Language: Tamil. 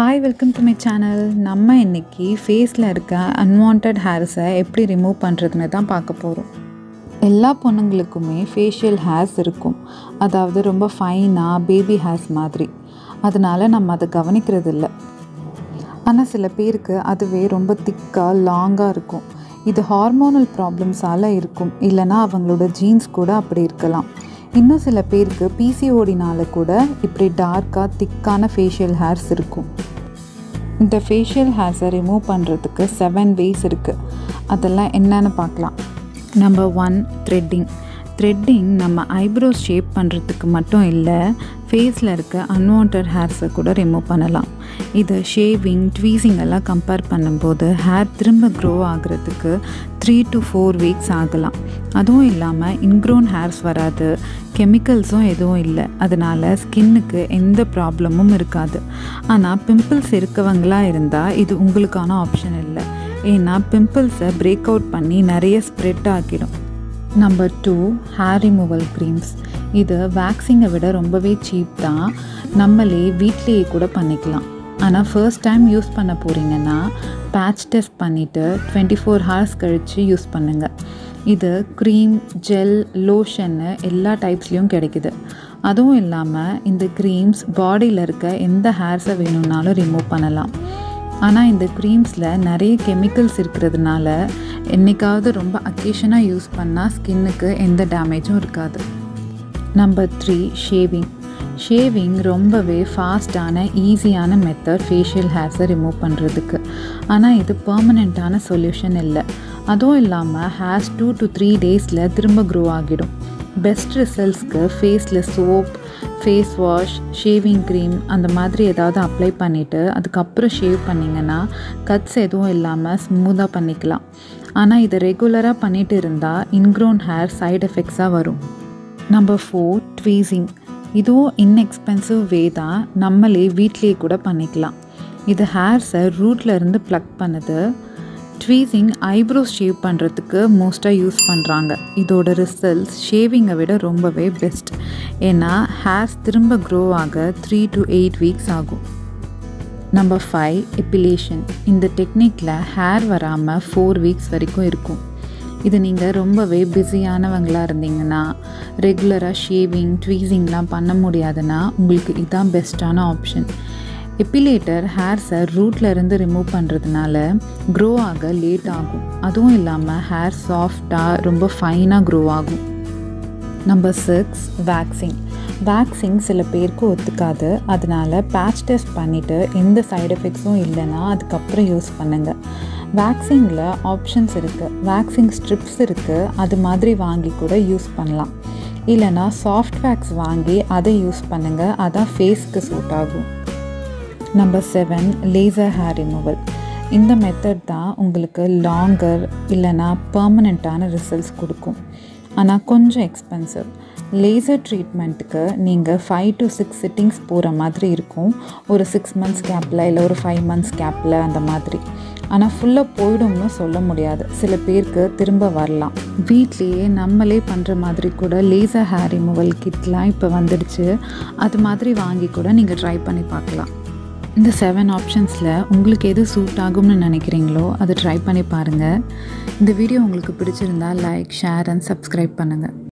hi welcome to my channel நம்ம இன்னைக்கு ஃபேஸில் இருக்க அன்வான்ட் ஹேர்ஸை எப்படி ரிமூவ் பண்ணுறதுன்னு தான் பார்க்க போகிறோம் எல்லா பொண்ணுங்களுக்குமே ஃபேஷியல் ஹேர்ஸ் இருக்கும் அதாவது ரொம்ப ஃபைனாக பேபி ஹேர்ஸ் மாதிரி அதனால நம்ம அதை கவனிக்கிறது இல்லை ஆனால் சில பேருக்கு அதுவே ரொம்ப திக்காக லாங்காக இருக்கும் இது ஹார்மோனல் ப்ராப்ளம்ஸால் இருக்கும் இல்லைனா அவங்களோட ஜீன்ஸ் கூட அப்படி இருக்கலாம் இன்னும் சில பேருக்கு பிசிஓடினால கூட இப்படி டார்க்காக திக்கான ஃபேஷியல் ஹேர்ஸ் இருக்கும் இந்த ஃபேஷியல் ஹேர்ஸை ரிமூவ் பண்ணுறதுக்கு செவன் வேஸ் இருக்குது அதெல்லாம் என்னன்னு பார்க்கலாம் நம்பர் ஒன் த்ரெட்டிங் த்ரெட்டிங் நம்ம ஐப்ரோஸ் ஷேப் பண்ணுறதுக்கு மட்டும் இல்லை ஃபேஸில் இருக்க அன்வான்ட் ஹேர்ஸை கூட ரிமூவ் பண்ணலாம் இது ஷேவிங் ட்வீசிங் எல்லாம் கம்பேர் பண்ணும்போது ஹேர் திரும்ப க்ரோ ஆகிறதுக்கு த்ரீ டு ஃபோர் வீக்ஸ் ஆகலாம் அதுவும் இல்லாமல் இன்க்ரோன் ஹேர்ஸ் வராது கெமிக்கல்ஸும் எதுவும் இல்லை அதனால் ஸ்கின்னுக்கு எந்த ப்ராப்ளமும் இருக்காது ஆனால் பிம்பிள்ஸ் இருக்கவங்களா இருந்தால் இது உங்களுக்கான ஆப்ஷன் இல்லை ஏன்னா பிம்பிள்ஸை பிரேக் அவுட் பண்ணி நிறைய ஸ்ப்ரெட் ஆக்கிடும் number two hair removal creams இது வேக்சிங்கை விட ரொம்பவே சீப் தான் நம்மளே வீட்லேயே கூட பண்ணிக்கலாம் ஆனால் ஃபர்ஸ்ட் டைம் யூஸ் பண்ண போகிறீங்கன்னா பேட்ச் டெஸ்ட் பண்ணிவிட்டு டுவெண்ட்டி ஃபோர் ஹவர்ஸ் கழித்து யூஸ் பண்ணுங்கள் இது க்ரீம் ஜெல் லோஷன்னு எல்லா டைப்ஸ்லேயும் கிடைக்குது அதுவும் இல்லாமல் இந்த க்ரீம்ஸ் பாடியில் இருக்க எந்த ஹேர்ஸை வேணும்னாலும் ரிமூவ் பண்ணலாம் ஆனால் இந்த க்ரீம்ஸில் நிறைய கெமிக்கல்ஸ் இருக்கிறதுனால என்றைக்காவது ரொம்ப அக்கேஷனாக யூஸ் பண்ணால் ஸ்கின்னுக்கு எந்த டேமேஜும் இருக்காது நம்பர் த்ரீ ஷேவிங் ஷேவிங் ரொம்பவே ஃபாஸ்டான ஈஸியான மெத்தட் ஃபேஷியல் ஹேர்ஸை ரிமூவ் பண்ணுறதுக்கு ஆனால் இது பர்மனெண்ட்டான சொல்யூஷன் இல்லை அதுவும் இல்லாமல் ஹேர்ஸ் டூ டு த்ரீ டேஸில் திரும்ப க்ரோ ஆகிடும் பெஸ்ட் ரிசல்ட்ஸ்க்கு ஃபேஸில் soap face wash shaving cream அந்த மாதிரி ஏதாவது அப்ளை பண்ணிவிட்டு அதுக்கப்புறம் ஷேவ் பண்ணிங்கன்னா கட்ஸ் எதுவும் இல்லாமல் ஸ்மூத்தாக பண்ணிக்கலாம் ஆனால் இதை ரெகுலராக பண்ணிட்டு இருந்தால் இன்க்ரோன் ஹேர் சைடு எஃபெக்ட்ஸாக வரும் நம்பர் ஃபோர் ட்வீசிங் இதுவும் இன்எக்ஸ்பென்சிவ் வே தான் நம்மளே வீட்லேயே கூட பண்ணிக்கலாம் இது ஹேர்ஸை ரூட்டில் இருந்து ப்ளக் பண்ணுது ட்வீசிங் ஐப்ரோஸ் ஷேவ் பண்ணுறதுக்கு மோஸ்ட்டாக யூஸ் பண்ணுறாங்க இதோட ரிசல்ட்ஸ் ஷேவிங்கை விட ரொம்பவே பெஸ்ட் ஏன்னா ஹேர்ஸ் திரும்ப க்ரோ ஆக த்ரீ டு எயிட் வீக்ஸ் ஆகும் நம்பர் ஃபைவ் எப்பிலேஷன் இந்த டெக்னிக்கில் ஹேர் வராமல் ஃபோர் வீக்ஸ் வரைக்கும் இருக்கும் இது நீங்கள் ரொம்பவே பிஸியானவங்களாக இருந்தீங்கன்னா ரெகுலராக ஷேவிங் ட்வீசிங்லாம் பண்ண முடியாதுன்னா உங்களுக்கு இதுதான் பெஸ்ட்டான ஆப்ஷன் எப்பிலேட்டர் ஹேர்ஸை ரூட்டில் இருந்து ரிமூவ் பண்ணுறதுனால க்ரோ ஆக லேட் ஆகும் அதுவும் இல்லாமல் ஹேர் சாஃப்டாக ரொம்ப ஃபைனாக க்ரோ ஆகும் நம்பர் சிக்ஸ் வேக்சிங் வேக்சிங் சில பேருக்கு ஒத்துக்காது அதனால் பேட்ச் டெஸ்ட் பண்ணிவிட்டு எந்த சைடு எஃபெக்ட்ஸும் இல்லைன்னா அதுக்கப்புறம் யூஸ் பண்ணுங்கள் வேக்சிங்கில் ஆப்ஷன்ஸ் இருக்குது வேக்சிங் ஸ்ட்ரிப்ஸ் இருக்குது அது மாதிரி வாங்கி கூட யூஸ் பண்ணலாம் இல்லைனா சாஃப்ட் வேக்ஸ் வாங்கி அதை யூஸ் பண்ணுங்கள் அதான் ஃபேஸ்க்கு சூட் ஆகும் number seven laser hair removal இந்த மெத்தட் தான் உங்களுக்கு லாங்கர் இல்லைனா பர்மனெண்ட்டான ரிசல்ட்ஸ் கொடுக்கும் ஆனால் கொஞ்சம் எக்ஸ்பென்சிவ் லேசர் ட்ரீட்மெண்ட்டுக்கு நீங்கள் ஃபைவ் டு சிக்ஸ் சிட்டிங்ஸ் போகிற மாதிரி இருக்கும் ஒரு சிக்ஸ் மந்த்ஸ் கேப்பில் இல்லை ஒரு ஃபைவ் மந்த்ஸ் கேப்பில் அந்த மாதிரி ஆனால் ஃபுல்லாக போயிடும்னு சொல்ல முடியாது சில பேருக்கு திரும்ப வரலாம் வீட்லேயே நம்மளே பண்ணுற மாதிரி கூட லேசர் ஹேர் ரிமூவல் கிட்லாம் இப்போ வந்துடுச்சு அது மாதிரி வாங்கி கூட நீங்கள் ட்ரை பண்ணி பார்க்கலாம் இந்த செவன் ஆப்ஷன்ஸில் உங்களுக்கு எது சூட் ஆகும்னு நினைக்கிறீங்களோ அதை ட்ரை பண்ணி பாருங்கள் இந்த வீடியோ உங்களுக்கு பிடிச்சிருந்தா லைக் ஷேர் அண்ட் சப்ஸ்கிரைப் பண்ணுங்கள்